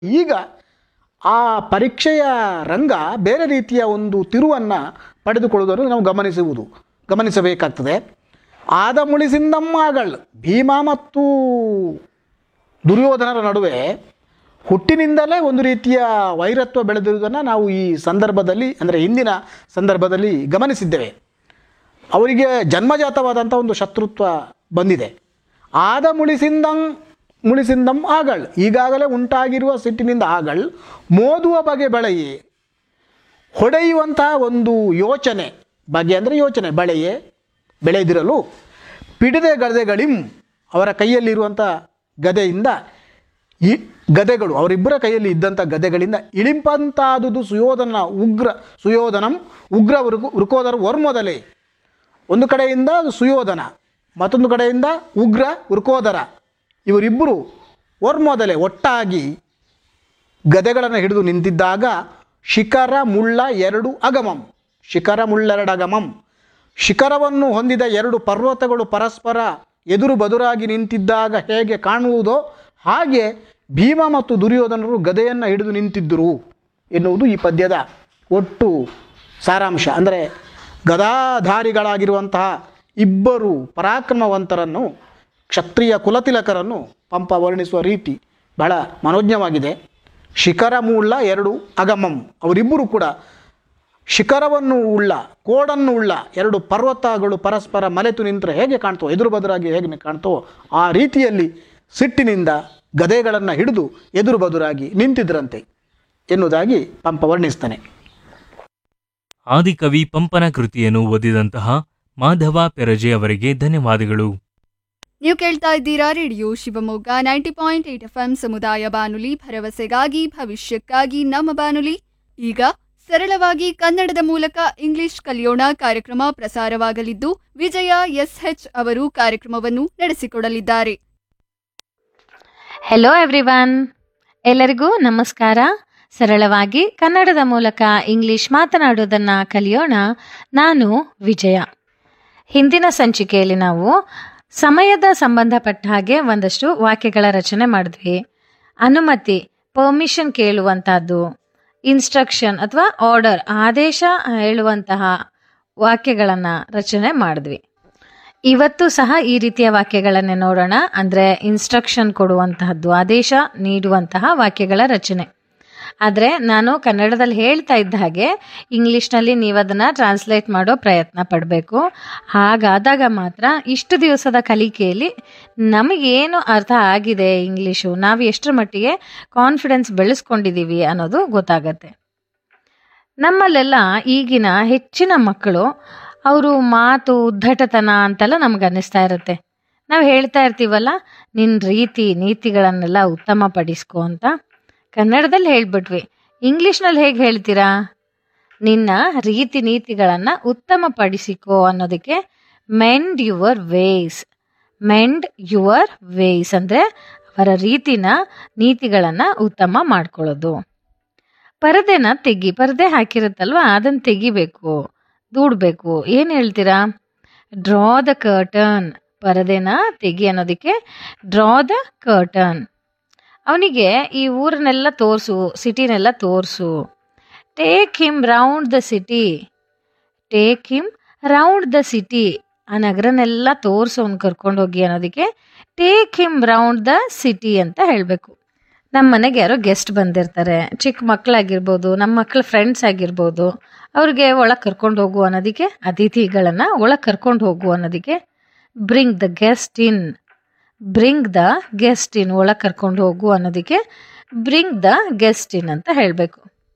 ಈಗ ಆ ಪರೀಕ್ಷೆಯ ರಂಗ ಬೇರೆ ರೀತಿಯ ಒಂದು ತಿರುವನ್ನು ಪಡೆದುಕೊಳ್ಳುವುದನ್ನು ನಾವು ಗಮನಿಸುವುದು ಗಮನಿಸಬೇಕಾಗ್ತದೆ ಆದ ಮುಳಿಸಿಂದಮ್ಮಗಳು ಭೀಮ ಮತ್ತು ದುರ್ಯೋಧನರ ನಡುವೆ ಹುಟ್ಟಿನಿಂದಲೇ ಒಂದು ರೀತಿಯ ವೈರತ್ವ ಬೆಳೆದಿರುವುದನ್ನು ನಾವು ಈ ಸಂದರ್ಭದಲ್ಲಿ ಅಂದರೆ ಹಿಂದಿನ ಸಂದರ್ಭದಲ್ಲಿ ಗಮನಿಸಿದ್ದೇವೆ ಅವರಿಗೆ ಜನ್ಮಜಾತವಾದಂಥ ಒಂದು ಶತ್ರುತ್ವ ಬಂದಿದೆ ಆದ ಮುಳಿಸಿಂದಂ ಮುಳಿಸಿಂದಂ ಆಗಳ್ ಈಗಾಗಲೇ ಉಂಟಾಗಿರುವ ಸಿಟ್ಟಿನಿಂದ ಆಗಳ್ ಮೋದುವ ಬಗೆ ಬೆಳೆಯೇ ಹೊಡೆಯುವಂತಹ ಒಂದು ಯೋಚನೆ ಬಗೆ ಅಂದರೆ ಯೋಚನೆ ಬಳೆಯೇ ಬೆಳೆದಿರಲು ಪಿಡಿದೆ ಗದೆಗಳಿಂ ಅವರ ಕೈಯಲ್ಲಿರುವಂಥ ಗದೆಯಿಂದ ಈ ಗದೆಗಳು ಅವರಿಬ್ಬರ ಕೈಯಲ್ಲಿ ಇದ್ದಂಥ ಗದೆಗಳಿಂದ ಇಳಿಂಪಂತಾದುದು ಸುಯೋಧನ ಉಗ್ರ ಸುಯೋಧನಂ ಉಗ್ರ ವೃಕ ವೃಕೋದರ ವರ್ಮೊದಲೇ ಒಂದು ಕಡೆಯಿಂದ ಅದು ಸುಯೋಧನ ಮತ್ತೊಂದು ಕಡೆಯಿಂದ ಉಗ್ರ ವೃಕೋದರ ಇವರಿಬ್ಬರು ವರ್ಮೊದಲೇ ಒಟ್ಟಾಗಿ ಗದೆಗಳನ್ನು ಹಿಡಿದು ನಿಂತಿದ್ದಾಗ ಶಿಖರ ಮುಳ್ಳ ಎರಡು ಅಗಮಂ ಶಿಖರ ಮುಳ್ಳೆರಡು ಅಗಮಂ ಶಿಖರವನ್ನು ಹೊಂದಿದ ಎರಡು ಪರ್ವತಗಳು ಪರಸ್ಪರ ಎದುರು ಬದುರಾಗಿ ನಿಂತಿದ್ದಾಗ ಹೇಗೆ ಕಾಣುವುದೋ ಹಾಗೆ ಭೀಮ ಮತ್ತು ದುರ್ಯೋಧನರು ಗದೆಯನ್ನು ಹಿಡಿದು ನಿಂತಿದ್ದರು ಎನ್ನುವುದು ಈ ಪದ್ಯದ ಒಟ್ಟು ಸಾರಾಂಶ ಅಂದರೆ ಗದಾಧಾರಿಗಳಾಗಿರುವಂತಹ ಇಬ್ಬರು ಪರಾಕ್ರಮವಂತರನ್ನು ಕ್ಷತ್ರಿಯ ಕುಲತಿಲಕರನ್ನು ಪಂಪ ವರ್ಣಿಸುವ ರೀತಿ ಬಹಳ ಮನೋಜ್ಞವಾಗಿದೆ ಶಿಖರ ಮೂಳ್ಳ ಎರಡು ಅಗಮಂ ಅವರಿಬ್ಬರು ಕೂಡ ಶಿಖರವನ್ನು ಉಳ್ಳ ಕೋಡನ್ನು ಉಳ್ಳ ಎರಡು ಪರ್ವತಗಳು ಪರಸ್ಪರ ಮಲೆತು ನಿಂತರೆ ಹೇಗೆ ಕಾಣ್ತೋ ಎದುರು ಬದುರಾಗಿ ಹೇಗೆ ಕಾಣ್ತೋ ಆ ರೀತಿಯಲ್ಲಿ ಸಿಟ್ಟಿನಿಂದ ಗದೆಗಳನ್ನು ಹಿಡಿದು ಎದುರು ಬದುರಾಗಿ ನಿಂತಿದ್ರಂತೆ ಎನ್ನುವುದಾಗಿ ಪಂಪ ವರ್ಣಿಸ್ತಾನೆ ಆದಿಕವಿ ಪಂಪನ ಕೃತಿಯನ್ನು ಓದಿದಂತಹ ಮಾಧವ ಪೆರಜೆ ಅವರಿಗೆ ಧನ್ಯವಾದಗಳು ನೀವು ಕೇಳ್ತಾ ಇದ್ದೀರಾ radio Shivamogga ninety point eight F M ಸಮುದಾಯ ಬಾನುಲಿ ಭರವಸೆಗಾಗಿ ಭವಿಷ್ಯಕ್ಕಾಗಿ ನಮ್ಮ ಬಾನುಲಿ ಈಗ ಸರಳವಾಗಿ ಕನ್ನಡದ ಮೂಲಕ ಇಂಗ್ಲಿಷ್ ಕಲಿಯೋಣ ಕಾರ್ಯಕ್ರಮ ಪ್ರಸಾರವಾಗಲಿದ್ದು ವಿಜಯ ಎಸ್ಎಚ್ ಅವರು ಕಾರ್ಯಕ್ರಮವನ್ನು ನಡೆಸಿಕೊಡಲಿದ್ದಾರೆ ಹೆಲೋ ಎವ್ರಿವನ್ ಎಲ್ಲರಿಗೂ ನಮಸ್ಕಾರ ಸರಳವಾಗಿ ಕನ್ನಡದ ಮೂಲಕ ಇಂಗ್ಲಿಷ್ ಮಾತನಾಡೋದನ್ನು ಕಲಿಯೋಣ ನಾನು ವಿಜಯ ಹಿಂದಿನ ಸಂಚಿಕೆಯಲ್ಲಿ ನಾವು ಸಮಯದ ಸಂಬಂಧಪಟ್ಟ ಹಾಗೆ ಒಂದಷ್ಟು ವಾಕ್ಯಗಳ ರಚನೆ ಮಾಡಿದ್ವಿ ಅನುಮತಿ ಪರ್ಮಿಷನ್ ಕೇಳುವಂಥದ್ದು ಇನ್ಸ್ಟ್ರಕ್ಷನ್ ಅಥವಾ ಆರ್ಡರ್ ಆದೇಶ ಹೇಳುವಂತಹ ವಾಕ್ಯಗಳನ್ನು ರಚನೆ ಮಾಡಿದ್ವಿ ಇವತ್ತು ಸಹ ಈ ರೀತಿಯ ವಾಕ್ಯಗಳನ್ನೇ ನೋಡೋಣ ಅಂದರೆ ಇನ್ಸ್ಟ್ರಕ್ಷನ್ ಕೊಡುವಂತಹದ್ದು ಆದೇಶ ನೀಡುವಂತಹ ವಾಕ್ಯಗಳ ರಚನೆ ಆದರೆ ನಾನು ಕನ್ನಡದಲ್ಲಿ ಹೇಳ್ತಾ ಇದ್ದ ಹಾಗೆ ಇಂಗ್ಲೀಷ್ನಲ್ಲಿ ನೀವು ಅದನ್ನು ಟ್ರಾನ್ಸ್ಲೇಟ್ ಮಾಡೋ ಪ್ರಯತ್ನ ಪಡಬೇಕು ಹಾಗಾದಾಗ ಮಾತ್ರ ಇಷ್ಟು ದಿವಸದ ಕಲಿಕೆಯಲ್ಲಿ ನಮಗೇನು ಅರ್ಥ ಆಗಿದೆ ಇಂಗ್ಲೀಷು ನಾವು ಎಷ್ಟರ ಮಟ್ಟಿಗೆ ಕಾನ್ಫಿಡೆನ್ಸ್ ಬೆಳೆಸ್ಕೊಂಡಿದ್ದೀವಿ ಅನ್ನೋದು ಗೊತ್ತಾಗತ್ತೆ ನಮ್ಮಲ್ಲೆಲ್ಲ ಈಗಿನ ಹೆಚ್ಚಿನ ಮಕ್ಕಳು ಅವರು ಮಾತು ಉದ್ದಟತನ ಅಂತೆಲ್ಲ ನಮ್ಗೆ ಅನ್ನಿಸ್ತಾ ಇರುತ್ತೆ ನಾವು ಹೇಳ್ತಾ ಇರ್ತೀವಲ್ಲ ನಿನ್ನ ರೀತಿ ನೀತಿಗಳನ್ನೆಲ್ಲ ಉತ್ತಮಪಡಿಸ್ಕೊ ಅಂತ ಕನ್ನಡದಲ್ಲಿ ಹೇಳ್ಬಿಟ್ವಿ ಇಂಗ್ಲೀಷ್ನಲ್ಲಿ ಹೇಗೆ ಹೇಳ್ತೀರಾ ನಿನ್ನ ರೀತಿ ನೀತಿಗಳನ್ನು ಉತ್ತಮಪಡಿಸಿಕೋ ಅನ್ನೋದಕ್ಕೆ mend your ways mend your ways ಅಂದರೆ ಅವರ ರೀತಿನ ನೀತಿಗಳನ್ನು ಉತ್ತಮ ಮಾಡ್ಕೊಳ್ಳೋದು ಪರದೆನ ತೆಗಿ ಪರದೆ ಹಾಕಿರುತ್ತಲ್ವ ಅದನ್ನು ತೆಗಿಬೇಕು ದೂಡಬೇಕು ಏನು ಹೇಳ್ತೀರಾ ಡ್ರಾ ದ ಕರ್ಟನ್ ಪರದೆನ ತೆಗಿ ಅನ್ನೋದಕ್ಕೆ ಡ್ರಾ ದ ಕರ್ಟನ್ ಅವನಿಗೆ ಈ ಊರನ್ನೆಲ್ಲ ತೋರಿಸು ಸಿಟಿನೆಲ್ಲ ತೋರಿಸು take him round the city take him round the city ಆ ನಗರನೆಲ್ಲ ತೋರಿಸು ಅವ್ನು ಕರ್ಕೊಂಡೋಗಿ ಅನ್ನೋದಕ್ಕೆ take him round the city ಅಂತ ಹೇಳಬೇಕು ನಮ್ಮ ಮನೆಗೆ ಯಾರೋ ಗೆಸ್ಟ್ ಬಂದಿರ್ತಾರೆ ಚಿಕ್ಕ ಮಕ್ಕಳಾಗಿರ್ಬೋದು ನಮ್ಮ ಮಕ್ಕಳ ಫ್ರೆಂಡ್ಸ್ ಆಗಿರ್ಬೋದು ಅವ್ರಿಗೆ ಒಳಗೆ ಕರ್ಕೊಂಡು ಹೋಗು ಅನ್ನೋದಕ್ಕೆ ಅತಿಥಿಗಳನ್ನು ಒಳಗೆ ಕರ್ಕೊಂಡು ಹೋಗು ಅನ್ನೋದಕ್ಕೆ bring the guest in bring the guest in ಒಳಗೆ ಕರ್ಕೊಂಡು ಹೋಗು ಅನ್ನೋದಕ್ಕೆ ಬ್ರಿಂಗ್ ದ ಗೆಸ್ಟ್ ಇನ್ ಅಂತ ಹೇಳಬೇಕು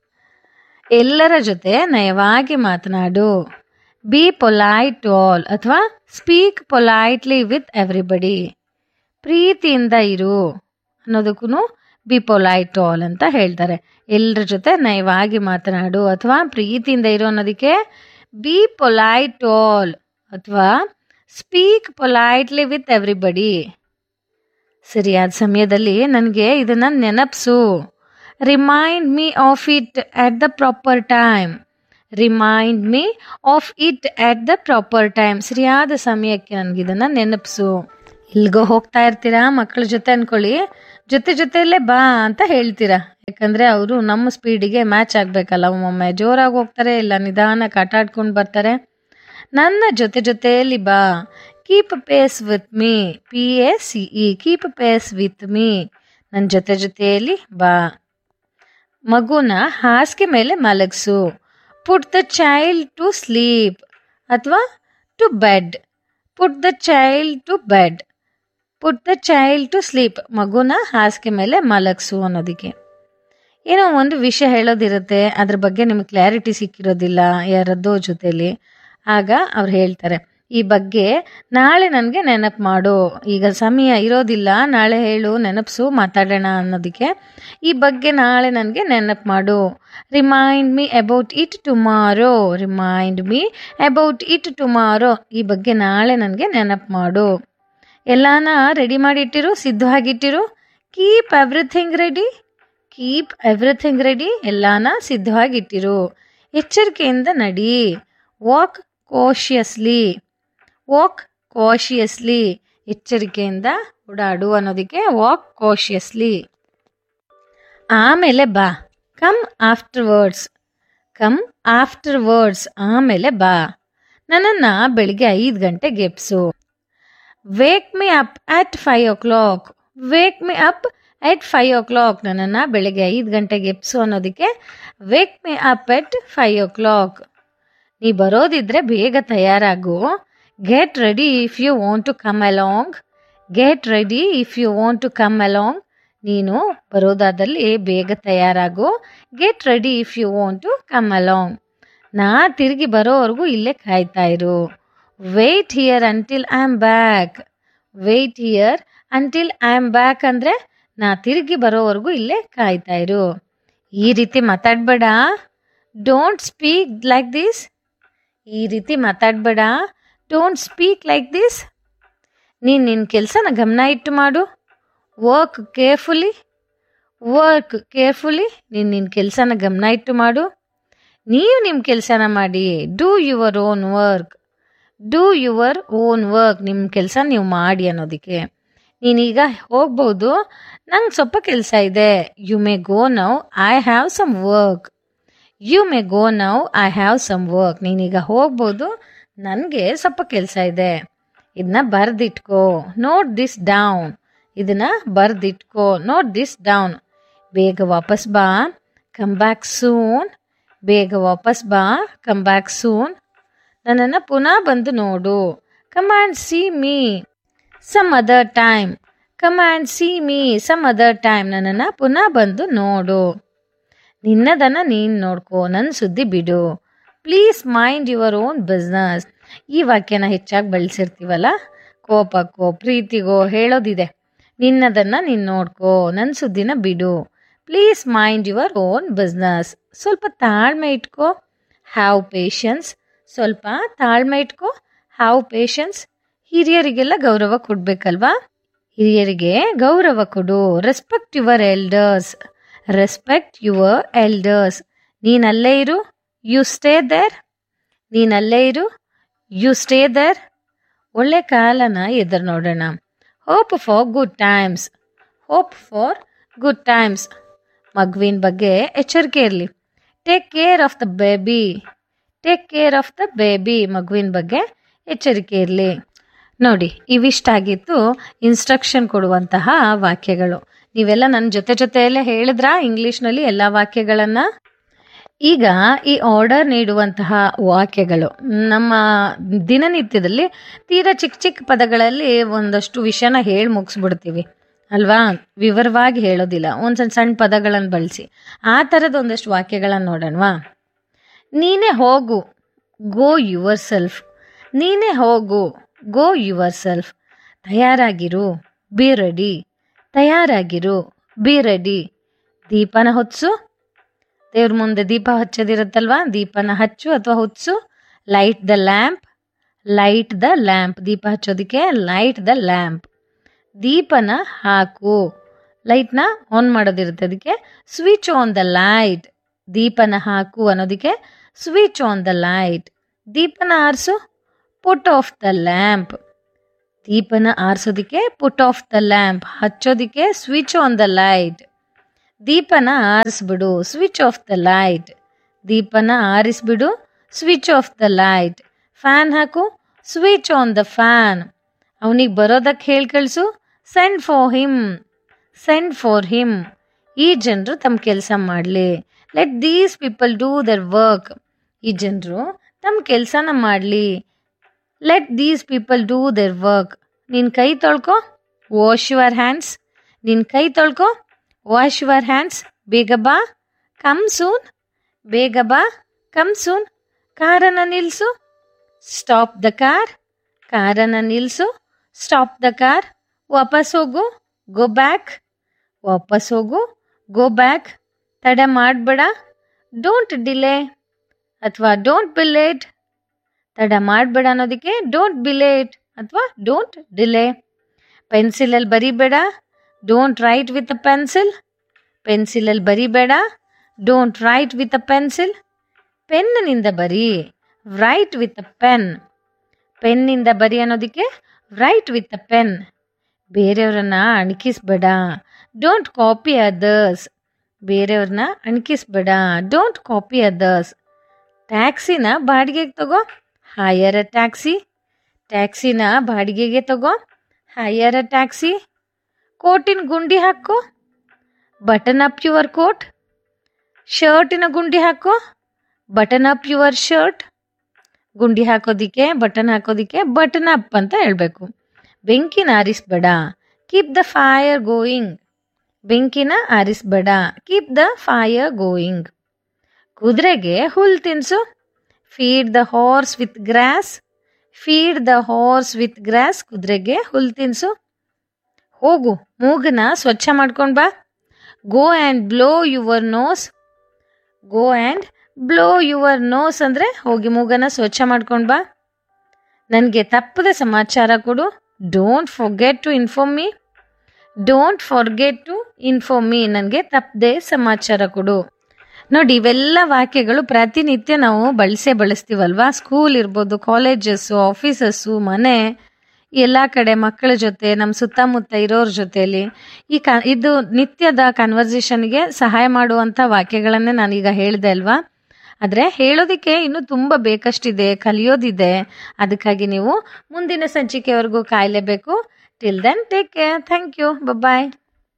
ಎಲ್ಲರ ಜೊತೆ ನಯವಾಗಿ ಮಾತನಾಡು ಬಿ ಪೊಲೈಟ್ ಆಲ್ ಅಥವಾ ಸ್ಪೀಕ್ ಪೊಲೈಟ್ಲಿ ವಿತ್ ಎವ್ರಿಬಡಿ ಪ್ರೀತಿಯಿಂದ ಇರು ಅನ್ನೋದಕ್ಕೂ ಬಿ ಪೊಲೈಟ್ ಆಲ್ ಅಂತ ಹೇಳ್ತಾರೆ ಎಲ್ಲರ ಜೊತೆ ನಯವಾಗಿ ಮಾತನಾಡು ಅಥವಾ ಪ್ರೀತಿಯಿಂದ ಇರು ಅನ್ನೋದಕ್ಕೆ ಬಿ ಪೊಲೈಟ್ ಆಲ್ ಅಥವಾ ಸ್ಪೀಕ್ ಪೊಲೈಟ್ಲಿ ವಿತ್ ಎವ್ರಿಬಡಿ ಸರಿಯಾದ ಸಮಯದಲ್ಲಿ ನನಗೆ ಇದನ್ನು ನೆನಪಿಸು remind me of it at the proper time remind me of it at the proper time ಸರಿಯಾದ ಸಮಯಕ್ಕೆ ನನಗೆ ಇದನ್ನು ನೆನಪಿಸು ಇಲ್ಗೋ ಹೋಗ್ತಾ ಇರ್ತೀರಾ ಮಕ್ಕಳ ಜೊತೆ ಅನ್ಕೊಳ್ಳಿ ಜೊತೆ ಜೊತೆಯಲ್ಲೇ ಬಾ ಅಂತ ಹೇಳ್ತೀರಾ ಯಾಕಂದ್ರೆ ಅವರು ನಮ್ಮ ಸ್ಪೀಡಿಗೆ ಮ್ಯಾಚ್ ಆಗಬೇಕಲ್ಲ ಒಮ್ಮೊಮ್ಮೆ ಜೋರಾಗಿ ಹೋಗ್ತಾರೆ ಇಲ್ಲ ನಿಧಾನಕ್ಕೆ ಆಟ ಆಡ್ಕೊಂಡು ಬರ್ತಾರೆ ನನ್ನ ಜೊತೆ ಜೊತೆಯಲ್ಲಿ ಬಾ keep pace with me P A C E keep pace with me ನನ್ನ ಜೊತೆ ಜೊತೆಯಲ್ಲಿ ಬಾ ಮಗುನ ಹಾಸಿಗೆ ಮೇಲೆ ಮಲಗಿಸು put the child to sleep ಅಥವಾ to bed put the child to bed put the child to sleep ಮಗುನ ಹಾಸಿಗೆ ಮೇಲೆ ಮಲಗಿಸು ಅನ್ನೋದಕ್ಕೆ ಏನೋ ಒಂದು ವಿಷಯ ಹೇಳೋದಿರುತ್ತೆ ಅದ್ರ ಬಗ್ಗೆ ನಿಮಗೆ ಕ್ಲಾರಿಟಿ ಸಿಕ್ಕಿರೋದಿಲ್ಲ ಯಾರದ್ದೋ ಜೊತೆಲಿ ಆಗ ಅವ್ರು ಹೇಳ್ತಾರೆ ಈ ಬಗ್ಗೆ ನಾಳೆ ನನಗೆ ನೆನಪು ಮಾಡು ಈಗ ಸಮಯ ಇರೋದಿಲ್ಲ ನಾಳೆ ಹೇಳು ನೆನಪಿಸು ಮಾತಾಡೋಣ ಅನ್ನೋದಕ್ಕೆ ಈ ಬಗ್ಗೆ ನಾಳೆ ನನಗೆ ನೆನಪು ಮಾಡು remind me about it tomorrow remind me about it tomorrow ಈ ಬಗ್ಗೆ ನಾಳೆ ನನಗೆ ನೆನಪು ಮಾಡು ಎಲ್ಲಾನ ರೆಡಿ ಮಾಡಿಟ್ಟಿರು ಸಿದ್ಧವಾಗಿಟ್ಟಿರು keep everything ready keep everything ready ಎಲ್ಲಾನ ಸಿದ್ಧವಾಗಿಟ್ಟಿರು ಎಚ್ಚರಿಕೆಯಿಂದ ನಡಿ ವಾಕ್ ಕೋಶಿಯಸ್ಲಿ ವಾಕ್ ಕಾಶಿಯಸ್ಲಿ ಎಚ್ಚರಿಕೆಯಿಂದ ಓಡಾಡು ಅನ್ನೋದಕ್ಕೆ ವಾಕ್ ಕಾಶಿಯಸ್ಲಿ ಆಮೇಲೆ ಬಾ come afterwards come afterwards ಆಮೇಲೆ ಬಾ ನನ್ನನ್ನು ಬೆಳಿಗ್ಗೆ ಐದು ಗಂಟೆಗೆ ಎಬ್ಸು wake me up at five o'clock wake me up at five o'clock ನನ್ನನ್ನು ಬೆಳಗ್ಗೆ ಐದು ಗಂಟೆಗೆ ಎಬ್ಸು ಅನ್ನೋದಕ್ಕೆ wake me up at five o'clock ನೀ ಬರೋದಿದ್ರೆ ಬೇಗ ತಯಾರಾಗು get ready if you want to come along get ready if you want to come along ನೀನು ಬರೋದಾದಲ್ಲಿ ಬೇಗ ತಯಾರಾಗು get ready if you want to come along ನಾ ತಿರುಗಿ ಬರೋವರೆಗೂ ಇಲ್ಲೇ ಕಾಯ್ತಾ ಇರು wait here until I am back wait here until I am back ಅಂದರೆ ನಾ ತಿರುಗಿ ಬರೋವರೆಗೂ ಇಲ್ಲೇ ಕಾಯ್ತಾ ಇರು ಈ ರೀತಿ ಮಾತಾಡಬೇಡ ಡೋಂಟ್ ಸ್ಪೀಕ್ ಲೈಕ್ ದಿಸ್ ಈ ರೀತಿ ಮಾತಾಡಬೇಡ ಡೋಂಟ್ ಸ್ಪೀಕ್ ಲೈಕ್ ದಿಸ್ ನೀನು ನಿನ್ನ ಕೆಲಸನ ಗಮನ ಇಟ್ಟು ಮಾಡು ವರ್ಕ್ ಕೇರ್ಫುಲಿ ವರ್ಕ್ ಕೇರ್ಫುಲಿ ನೀನು ನಿನ್ನ ಕೆಲಸನ ಗಮನ ಇಟ್ಟು ಮಾಡು ನೀವು ನಿಮ್ಮ ಕೆಲಸನ ಮಾಡಿ do your own work do your own work ನಿಮ್ಮ ಕೆಲಸ ನೀವು ಮಾಡಿ ಅನ್ನೋದಕ್ಕೆ ನೀನೀಗ ಹೋಗ್ಬೋದು ನಂಗೆ ಸ್ವಲ್ಪ ಕೆಲಸ ಇದೆ you may go now I have some work you may go now I have some work ನೀನೀಗ ಹೋಗ್ಬೋದು ನನಗೆ ಸ್ವಲ್ಪ ಕೆಲಸ ಇದೆ ಇದನ್ನ ಬರೆದಿಟ್ಕೋ ನೋಟ್ ದಿಸ್ ಡೌನ್ ಇದನ್ನ ಬರೆದಿಟ್ಕೋ ನೋಟ್ ದಿಸ್ ಡೌನ್ ಬೇಗ ವಾಪಸ್ ಬಾ ಕಮ್ ಬ್ಯಾಕ್ ಸೂನ್ ಬೇಗ ವಾಪಸ್ ಬಾ ಕಮ್ ಬ್ಯಾಕ್ ಸೂನ್ ನನ್ನನ್ನು ಪುನಃ ಬಂದು ನೋಡು come and see me some other time come and see me some other time ನನ್ನನ್ನು ಪುನಃ ಬಂದು ನೋಡು ನಿನ್ನದನ್ನು ನೀನು ನೋಡ್ಕೋ ನನ್ನ ಸುದ್ದಿ ಬಿಡು please mind your own business ಈ ವಾಕ್ಯನ ಹೆಚ್ಚಾಗಿ ಬಳಸಿರ್ತೀವಲ್ಲ ಕೋಪಕ್ಕೋ ಪ್ರೀತಿಗೋ ಹೇಳೋದಿದೆ ನಿನ್ನದನ್ನು ನೀನು ನೋಡ್ಕೋ ನನ್ನ ಸುದ್ದಿನ ಬಿಡು please mind your own business ಸ್ವಲ್ಪ ತಾಳ್ಮೆ ಇಟ್ಕೋ ಹ್ಯಾವ್ ಪೇಷನ್ಸ್ ಸ್ವಲ್ಪ ತಾಳ್ಮೆ ಇಟ್ಕೋ ಹ್ಯಾವ್ ಪೇಷನ್ಸ್ ಹಿರಿಯರಿಗೆಲ್ಲ ಗೌರವ ಕೊಡಬೇಕಲ್ವಾ ಹಿರಿಯರಿಗೆ ಗೌರವ ಕೊಡು respect your elders respect your elders ನೀನಲ್ಲೇ ಇರು ಯು ಸ್ಟೇ ದೇರ್ ನೀನಲ್ಲೇ ಇರು ಯು ಸ್ಟೇ ದೇರ್ ಒಳ್ಳೆ ಕಾಲನ ಎದುರು ನೋಡೋಣ hope for good times hope for good times ಮಗುವಿನ ಬಗ್ಗೆ ಎಚ್ಚರಿಕೆ ಇರಲಿ take care of the baby take care of the baby ಮಗುವಿನ ಬಗ್ಗೆ ಎಚ್ಚರಿಕೆ ಇರಲಿ ನೋಡಿ ಇವಿಷ್ಟಾಗಿತ್ತು ಇನ್ಸ್ಟ್ರಕ್ಷನ್ ಕೊಡುವಂತಹ ವಾಕ್ಯಗಳು ನೀವೆಲ್ಲ ನನ್ನ ಜೊತೆ ಜೊತೆಯಲ್ಲೇ ಹೇಳಿದ್ರಾ ಇಂಗ್ಲೀಷ್ನಲ್ಲಿ ಎಲ್ಲ ವಾಕ್ಯಗಳನ್ನು ಈಗ ಈ ಆರ್ಡರ್ ನೀಡುವಂತಹ ವಾಕ್ಯಗಳು ನಮ್ಮ ದಿನನಿತ್ಯದಲ್ಲಿ ತೀರಾ ಚಿಕ್ಕ ಚಿಕ್ಕ ಪದಗಳಲ್ಲಿ ಒಂದಷ್ಟು ವಿಷಯನ ಹೇಳಿ ಮುಗಿಸ್ಬಿಡ್ತೀವಿ ಅಲ್ವಾ ವಿವರವಾಗಿ ಹೇಳೋದಿಲ್ಲ ಒಂದು ಸಣ್ಣ ಸಣ್ಣ ಪದಗಳನ್ನು ಬಳಸಿ ಆ ಥರದ ಒಂದಷ್ಟು ವಾಕ್ಯಗಳನ್ನು ನೋಡೋಣವಾ ನೀನೇ ಹೋಗು ಗೋ ಯುವರ್ ಸೆಲ್ಫ್ ನೀನೇ ಹೋಗು ಗೋ ಯುವರ್ ಸೆಲ್ಫ್ ತಯಾರಾಗಿರು ಬಿ ರೆಡಿ ತಯಾರಾಗಿರು ಬಿ ರೆಡಿ ದೀಪನ ಹೊತ್ಸು ದೇವ್ರ ಮುಂದೆ ದೀಪ ಹಚ್ಚೋದಿರುತ್ತಲ್ವಾ ದೀಪನ ಹಚ್ಚು ಅಥವಾ ಹೊತ್ಸು light the lamp light the lamp ದೀಪ ಹಚ್ಚೋದಕ್ಕೆ ಲೈಟ್ ದ ಲ್ಯಾಂಪ್ ದೀಪನ ಹಾಕು ಲೈಟ್ನ ಆನ್ ಮಾಡೋದಿರುತ್ತೆ ಅದಕ್ಕೆ ಸ್ವಿಚ್ ಆನ್ ದ ಲೈಟ್ ದೀಪನ ಹಾಕು ಅನ್ನೋದಕ್ಕೆ ಸ್ವಿಚ್ ಆನ್ ದ ಲೈಟ್ ದೀಪನ ಆರಿಸು ಪುಟ್ ಆಫ್ ದ ಲ್ಯಾಂಪ್ ದೀಪನ ಆರಿಸೋದಕ್ಕೆ ಪುಟ್ ಆಫ್ ದ ಲ್ಯಾಂಪ್ ಹಚ್ಚೋದಕ್ಕೆ ಸ್ವಿಚ್ ಆನ್ ದ ಲೈಟ್ ದೀಪನ ಆರಿಸ್ಬಿಡು ಸ್ವಿಚ್ ಆಫ್ ದ ಲೈಟ್ ದೀಪನ ಆರಿಸ್ಬಿಡು switch off the light fan ಹಾಕು ಸ್ವಿಚ್ ಆನ್ ದ ಫ್ಯಾನ್ ಅವನಿಗೆ ಬರೋದಕ್ಕೆ ಹೇಳಿ ಕಳಿಸು send for him send for him ಈ ಜನರು ತಮ್ಮ ಕೆಲಸ ಮಾಡಲಿ let these people do their work ಈ ಜನರು ತಮ್ಮ ಕೆಲಸನ ಮಾಡಲಿ let these people do their work ನಿನ್ನ ಕೈ ತೊಳ್ಕೊ ವಾಶ್ ಯುವರ್ ಹ್ಯಾಂಡ್ಸ್ ನಿನ್ನ ಕೈ ತೊಳ್ಕೊ ವಾಶ್ ಯುವರ್ ಹ್ಯಾಂಡ್ಸ್ ಬೇಗ ಬಾ ಕಮ್ ಸೂನ್ ಬೇಗ ಬಾ ಕಮ್ ಸೂನ್ ಕಾರನ್ನು ನಿಲ್ಲಿಸು ಸ್ಟಾಪ್ ದ ಕಾರ್ ಕಾರನ್ನು ನಿಲ್ಲಿಸು ಸ್ಟಾಪ್ ದ ಕಾರ್ ವಾಪಸ್ ಹೋಗು ಗೋ ಬ್ಯಾಕ್ ವಾಪಸ್ ಹೋಗು ಗೋ ಬ್ಯಾಕ್ ತಡ ಮಾಡಬೇಡ ಡೋಂಟ್ ಡಿಲೇ ಅಥವಾ ಡೋಂಟ್ ಬಿಲೇಟ್ ತಡ ಮಾಡಬೇಡ ಅನ್ನೋದಕ್ಕೆ ಡೋಂಟ್ ಬಿಲೇಟ್ ಅಥವಾ ಡೋಂಟ್ ಡಿಲೇ ಪೆನ್ಸಿಲಲ್ಲಿ ಬರಿಬೇಡ don't write with a pencil ಪೆನ್ಸಿಲಲ್ಲಿ ಬರಿಬೇಡ don't write with a pencil ಪೆನ್ನಿನಿಂದ ಬರಿ ರೈಟ್ ವಿತ್ ಅ ಪೆನ್ ಪೆನ್ನಿಂದ ಬರಿ ಅನ್ನೋದಕ್ಕೆ ರೈಟ್ ವಿತ್ ಅ ಪೆನ್ ಬೇರೆಯವ್ರನ್ನ ಅಣಕಿಸ್ಬೇಡ ಡೋಂಟ್ ಕಾಪಿ ಅದರ್ಸ್ ಬೇರೆಯವ್ರನ್ನ ಅಣಕಿಸ್ಬೇಡ ಡೋಂಟ್ ಕಾಪಿ ಅದರ್ಸ್ ಟ್ಯಾಕ್ಸಿನ ಬಾಡಿಗೆಗೆ ತಗೋ ಹೈಯರ್ ಅ ಟ್ಯಾಕ್ಸಿ ಟ್ಯಾಕ್ಸಿನ ಬಾಡಿಗೆಗೆ ತಗೋ ಹೈಯರ್ ಅ ಟ್ಯಾಕ್ಸಿ ಕೋಟಿನ ಗುಂಡಿ ಹಾಕು ಬಟನ್ ಅಪ್ ಯುವರ್ ಕೋಟ್ ಶರ್ಟಿನ ಗುಂಡಿ ಹಾಕು ಬಟನ್ ಅಪ್ ಯುವರ್ ಶರ್ಟ್ ಗುಂಡಿ ಹಾಕೋದಿಕ್ಕೆ ಬಟನ್ ಹಾಕೋದಿಕ್ಕೆ ಬಟನ್ ಅಪ್ ಅಂತ ಹೇಳಬೇಕು ಬೆಂಕಿನ ಆರಿಸ್ಬೇಡ ಕೀಪ್ ದ ಫೈರ್ ಗೋಯಿಂಗ್ ಬೆಂಕಿನ ಆರಿಸ್ಬೇಡ ಕೀಪ್ ದ ಫೈರ್ ಗೋಯಿಂಗ್ ಕುದುರೆಗೆ ಹುಲ್ ತಿನ್ಸು feed the horse with grass feed the horse with grass ಕುದುರೆಗೆ ಹುಲ್ ತಿನ್ಸು ಹೋಗು ಮೂಗನ ಸ್ವಚ್ಛ ಮಾಡ್ಕೊಂಡು ಬಾ go and blow your nose go and blow your nose ಅಂದರೆ ಹೋಗಿ ಮೂಗನ ಸ್ವಚ್ಛ ಮಾಡ್ಕೊಂಡು ಬಾ ನನಗೆ ತಪ್ಪದ ಸಮಾಚಾರ ಕೊಡು don't forget to inform me don't forget to inform me ನನಗೆ ತಪ್ಪದೆ ಸಮಾಚಾರ ಕೊಡು ನೋಡಿ ಇವೆಲ್ಲ ವಾಕ್ಯಗಳು ಪ್ರತಿನಿತ್ಯ ನಾವು ಬಳಸೇ ಬಳಸ್ತೀವಲ್ವಾ ಸ್ಕೂಲ್ ಇರ್ಬೋದು ಕಾಲೇಜಸ್ಸು ಆಫೀಸಸ್ಸು ಮನೆ ಎಲ್ಲ ಕಡೆ ಮಕ್ಕಳ ಜೊತೆ ನಮ್ಮ ಸುತ್ತಮುತ್ತ ಇರೋರ ಜೊತೆಯಲ್ಲಿ ಈ ಕ ಇದು ನಿತ್ಯದ ಕನ್ವರ್ಸೇಷನ್ಗೆ ಸಹಾಯ ಮಾಡುವಂಥ ವಾಕ್ಯಗಳನ್ನೇ ನಾನೀಗ ಹೇಳಿದೆ ಅಲ್ವಾ ಆದರೆ ಹೇಳೋದಕ್ಕೆ ಇನ್ನೂ ತುಂಬ ಬೇಕಷ್ಟಿದೆ ಕಲಿಯೋದಿದೆ ಅದಕ್ಕಾಗಿ ನೀವು ಮುಂದಿನ ಸಂಚಿಕೆವರೆಗೂ ಕಾಯಲೇಬೇಕು till then take care thank you bye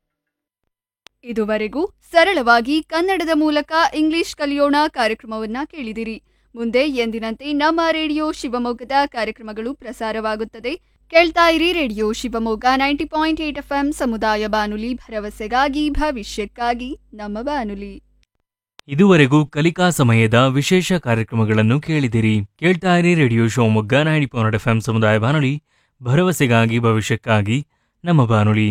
ಇದುವರೆಗೂ ಸರಳವಾಗಿ ಕನ್ನಡದ ಮೂಲಕ ಇಂಗ್ಲಿಷ್ ಕಲಿಯೋಣ ಕಾರ್ಯಕ್ರಮವನ್ನ ಕೇಳಿದಿರಿ ಮುಂದೆ ಎಂದಿನಂತೆ ನಮ್ಮ ರೇಡಿಯೋ ಶಿವಮೊಗ್ಗದ ಕಾರ್ಯಕ್ರಮಗಳು ಪ್ರಸಾರವಾಗುತ್ತದೆ ಕೇಳ್ತಾ ಇರಿ radio Shivamogga ninety point eight F ಸಮುದಾಯ ಬಾನುಲಿ ಭರವಸೆಗಾಗಿ ಭವಿಷ್ಯಕ್ಕಾಗಿ ನಮ್ಮ ಬಾನುಲಿ ಇದುವರೆಗೂ ಕಲಿಕಾ ಸಮಯದ ವಿಶೇಷ ಕಾರ್ಯಕ್ರಮಗಳನ್ನು ಕೇಳಿದಿರಿ ಕೇಳ್ತಾ ಇರಿ radio Shivamogga ninety point F ಸಮುದಾಯ ಬಾನುಲಿ ಭರವಸೆಗಾಗಿ ಭವಿಷ್ಯಕ್ಕಾಗಿ ನಮ್ಮ ಬಾನುಲಿ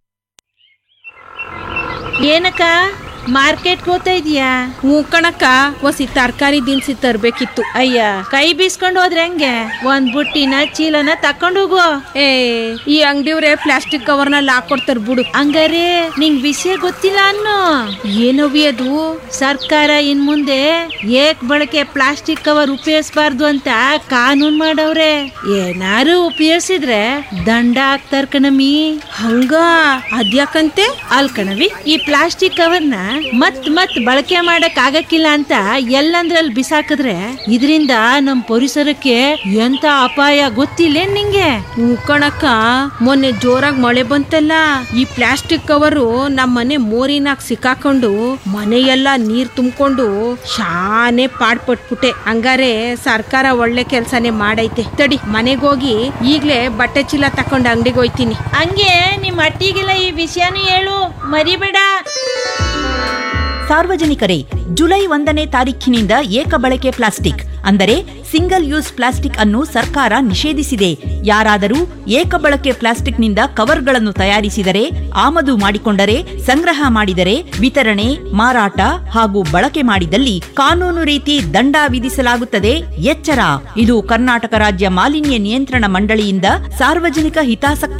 ಏನಕ್ಕ ಮಾರ್ಕೆಟ್ಗೆ ಹೋಗ್ತಾ ಇದೀಯಾ ಹ್ಞೂ ಕಣಕ್ಕ ಒಸಿ ತರಕಾರಿ ದಿನಸಿ ತರ್ಬೇಕಿತ್ತು ಅಯ್ಯ ಕೈ ಬೀಸ್ಕೊಂಡು ಹೋದ್ರೆ ಹೆಂಗೆ ಒಂದ್ ಬುಟ್ಟಿನ ಚೀಲನ ತಕೊಂಡು ಹೋಗು ಏ ಈ ಅಂಗಡಿಯವ್ರೆ ಪ್ಲಾಸ್ಟಿಕ್ ಕವರ್ನಲ್ಲಿ ಹಾಕೊಡ್ತಾರ ಬಿಡು ಹಂಗಾರೆ ನಿಂಗ್ ವಿಷಯ ಗೊತ್ತಿಲ್ಲ ಅನ್ನೋ ಏನವಿ ಅದು ಸರ್ಕಾರ ಇನ್ ಮುಂದೆ ಏಕ್ ಬಳಕೆ ಪ್ಲಾಸ್ಟಿಕ್ ಕವರ್ ಉಪಯೋಗಿಸಬಾರ್ದು ಅಂತ ಕಾನೂನ್ ಮಾಡವ್ರೆ ಏನಾರು ಉಪಯೋಗಿಸಿದ್ರೆ ದಂಡ ಹಾಕ್ತಾರ ಕಣಮಿ ಹಂಗ ಅದ್ಯಾಕಂತೆ ಅಲ್ ಕಣವಿ ಈ ಪ್ಲಾಸ್ಟಿಕ್ ಕವರ್ನ ಮತ್ ಮತ್ ಬಳಕೆ ಮಾಡಕ್ ಆಗಕ್ಕಿಲ್ಲ ಅಂತ ಎಲ್ಲಂದ್ರಲ್ಲಿ ಬಿಸಾಕಿದ್ರೆ ಇದರಿಂದ ನಮ್ ಪರಿಸರಕ್ಕೆ ಎಂತ ಅಪಾಯ ಗೊತ್ತಿಲ್ಲ ನಿಂಗೆ ಹ್ಞೂ ಕಣಕ್ಕ ಮೊನ್ನೆ ಜೋರಾಗಿ ಮಳೆ ಬಂತಲ್ಲ ಈ ಪ್ಲಾಸ್ಟಿಕ್ ಕವರು ನಮ್ಮ ಮನೆ ಮೋರಿನಾಗ ಸಿಕ್ಕಾಕೊಂಡು ಮನೆಯೆಲ್ಲ ನೀರ್ ತುಂಬಿಕೊಂಡು ಶಾನೆ ಪಾಡ್ಪಟ್ಬಿಟ್ಟೆ ಹಂಗಾರೆ ಸರ್ಕಾರ ಒಳ್ಳೆ ಕೆಲ್ಸನೇ ಮಾಡೈತೆ ತಡಿ ಮನೆಗೋಗಿ ಈಗ್ಲೇ ಬಟ್ಟೆ ಚೀಲ ತಕೊಂಡು ಅಂಗಡಿಗೆ ಹೋಯ್ತೀನಿ ಹಂಗೆ ನಿಮ್ ಅಟ್ಟಿಗೆಲ್ಲ ಈ ವಿಷಯನೂ ಹೇಳು ಮರಿಬೇಡ ಸಾರ್ವಜನಿಕರೇ ಜುಲೈ ಒಂದನೇ ತಾರೀಖಿನಿಂದ ಏಕ ಬಳಕೆ ಪ್ಲಾಸ್ಟಿಕ್ ಅಂದರೆ ಸಿಂಗಲ್ ಯೂಸ್ ಪ್ಲಾಸ್ಟಿಕ್ ಅನ್ನು ಸರ್ಕಾರ ನಿಷೇಧಿಸಿದೆ ಯಾರಾದರೂ ಏಕ ಬಳಕೆ ಪ್ಲಾಸ್ಟಿಕ್ನಿಂದ ಕವರ್ಗಳನ್ನು ತಯಾರಿಸಿದರೆ ಆಮದು ಮಾಡಿಕೊಂಡರೆ ಸಂಗ್ರಹ ಮಾಡಿದರೆ ವಿತರಣೆ ಮಾರಾಟ ಹಾಗೂ ಬಳಕೆ ಮಾಡಿದಲ್ಲಿ ಕಾನೂನು ರೀತಿ ದಂಡ ವಿಧಿಸಲಾಗುತ್ತದೆ ಎಚ್ಚರ ಇದು ಕರ್ನಾಟಕ ರಾಜ್ಯ ಮಾಲಿನ್ಯ ನಿಯಂತ್ರಣ ಮಂಡಳಿಯಿಂದ ಸಾರ್ವಜನಿಕ ಹಿತಾಸಕ್ತಿ